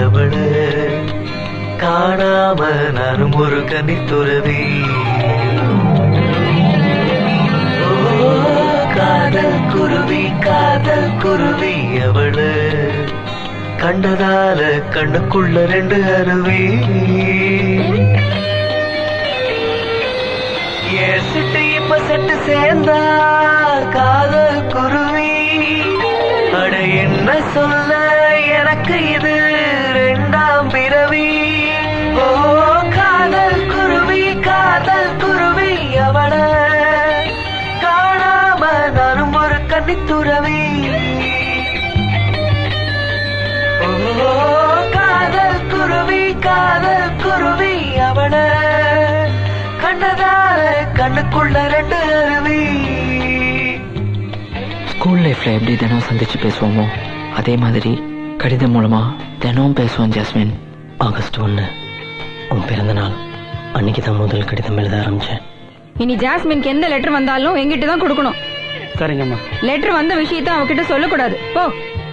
அவளு காணாம நானும் ஒரு கனி துறவி ஓ, காதல் குருவி காதல் குருவி அவளு கண்டதால கண்ணுக்குள்ள ரெண்டு அருவி ஏன் சிட்டு இப்ப செட்டு சேர்ந்தா காதல் குருவி அட என்ன சொல்ல எனக்கு இது ரெண்டாம் பிறவி ஓ காதல் குருவி காதல் குருவி அவள காணாம நானும் ஒரு கன்னித்துறவி ஓ காதல் குருவி காதல் குருவி அவள கண்ணதால கண்ணுக்குள்ள ரெண்டு அருவி ஸ்கூல் லைஃப்ல எப்படி தினம் சந்திச்சு பேசுவோமோ அதே மாதிரி கடிதம் மூலமா தினமும் பேசுவோம் ஜாஸ்மின் ஆகஸ்ட் ஒன்று உன் பிறந்த நாள் அன்னைக்கு தான் முதல் கடிதம் எழுத ஆரம்பிச்சேன் இனி ஜாஸ்மின்க்கு எந்த லெட்டர் வந்தாலும் எங்கிட்ட தான் கொடுக்கணும் சரிங்கம்மா லெட்டர் வந்த விஷயத்த அவகிட்ட சொல்லக்கூடாது போ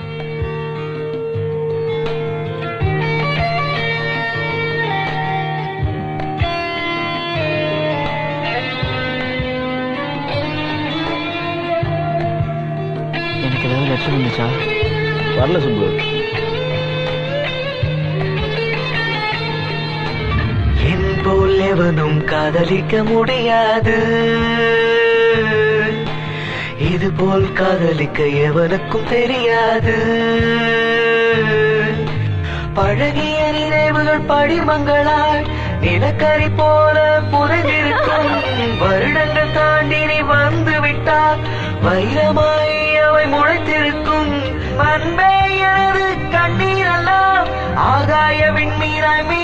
எனக்கு ஏதாவது லெட்டர் வந்துச்சா வரல சுப்பு என் போல் எவனும் காதலிக்க முடியாது இது போல் காதலிக்க எவனுக்கும் தெரியாது பழகிய நினைவுகள் படிமங்களால் நிலக்கரி போல புதைந்திருக்கும் வருடங்கள் தாண்டி நீ வந்து விட்டால் வைரமாய் அவை முளைத்திருக்கும் அன்பே எனது கண்ணீரெல்லாம் ஆகாய விண்மீனாய்